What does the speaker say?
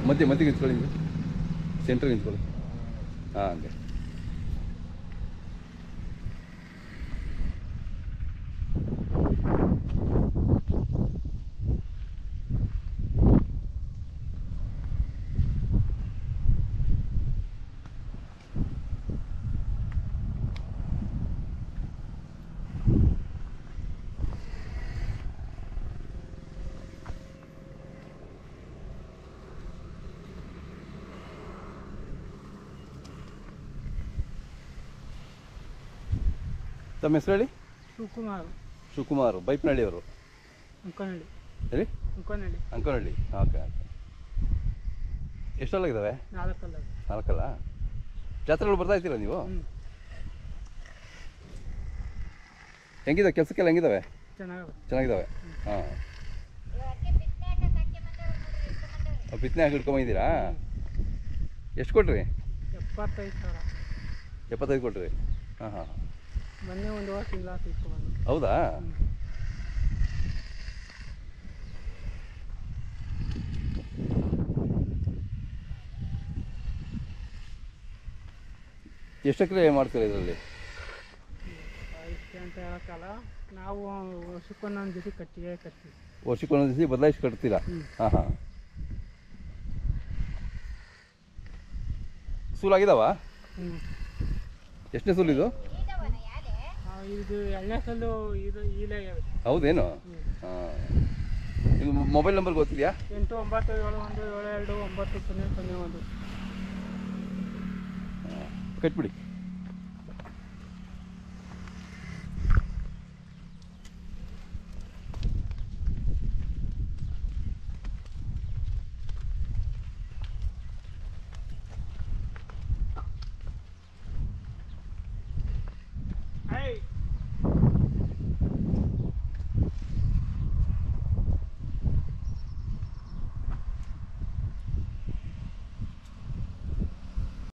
ಮಧ್ಯೆ ಮಧ್ಯೆ ನಿಂತ್ಕೊಳ್ಳಿ ಹಿಂಗೆ ಸೆಂಟ್ರಿಗೆ ನಿಂತ್ಕೊಳ್ಳಿ ಹಾಂ ಹಂಗೆ ತಮ್ಮ ಹೆಸರು ಹೇಳಿ ಶಿವಕುಮಾರ್ ಶಿವಕುಮಾರ್ ಬೈಪ್ನಹಳ್ಳಿಯವರು ಅಂಕನಹಳ್ಳಿ ಹೇಳಿ ಅಂಕನಹಳ್ಳಿ ಅಂಕನಹಳ್ಳಿ ಓಕೆ ಓಕೆ ಎಷ್ಟೆಲ್ಲಾಗಿದ್ದಾವೆ ನಾಲ್ಕಲ್ಲ ನಾಲ್ಕಲ್ಲ ಜಾತ್ರೆಗಳು ಬರ್ತಾ ಇದ್ದೀರಾ ನೀವು ಹ್ಞೂ ಹೆಂಗಿದಾವೆ ಕೆಲಸಕ್ಕೆಲ್ಲ ಹೆಂಗಿದಾವೆ ಚೆನ್ನಾಗವೆ ಚೆನ್ನಾಗಿದ್ದಾವೆ ಹಾಂ ಬಿತ್ತನೆ ಹಾಕಿ ಹಿಡ್ಕೊಂಬಂದಿದ್ದೀರಾ ಎಷ್ಟು ಕೊಟ್ರಿ ಎಪ್ಪತ್ತೈದು ಸಾವಿರ ಎಪ್ಪತ್ತೈದು ಕೊಟ್ರಿ ಹಾಂ ಹಾಂ ಮೊನ್ನೆ ಒಂದು ವಾರ ತಿಂಗಳ ತಿಳ್ಕೊಂಡು ಹೌದಾ ಎಷ್ಟು ಎಕರೆ ಮಾಡ್ತೀರಾ ಇದರಲ್ಲಿ ಇಷ್ಟೇ ಅಂತ ಹೇಳೋಕ್ಕಲ್ಲ ನಾವು ವರ್ಷಕ್ಕೊಂದೊಂದು ಜೊತೆ ಕಟ್ಟಿಗೆ ಕಟ್ತೀವಿ ವರ್ಷಕ್ಕೆ ಒಂದೊಂದು ದಿವಸ ಬದಲಾಯಿಸಿ ಕಟ್ತೀರಾ ಹ್ಞೂ ಹಾಂ ಹಾಂ ಸೂಲಾಗಿದ್ದಾವ ಹ್ಞೂ ಎಷ್ಟನೇ ಸೂಲು ಇದು ಇದು ಎಣ್ಣೆ ಸಲ್ಲು ಇದು ಈಲೇ ಹೌದೇನು ಹ್ಞೂ ಹಾಂ ಇದು ಮೊಬೈಲ್ ನಂಬರ್ ಗೊತ್ತಿದೆಯಾ ಎಂಟು ಒಂಬತ್ತು ಏಳು ಒಂದು ಏಳು ಎರಡು ಒಂಬತ್ತು ಸೊನ್ನೆ ಸೊನ್ನೆ ಒಂದು ಕಟ್ಬಿಡಿ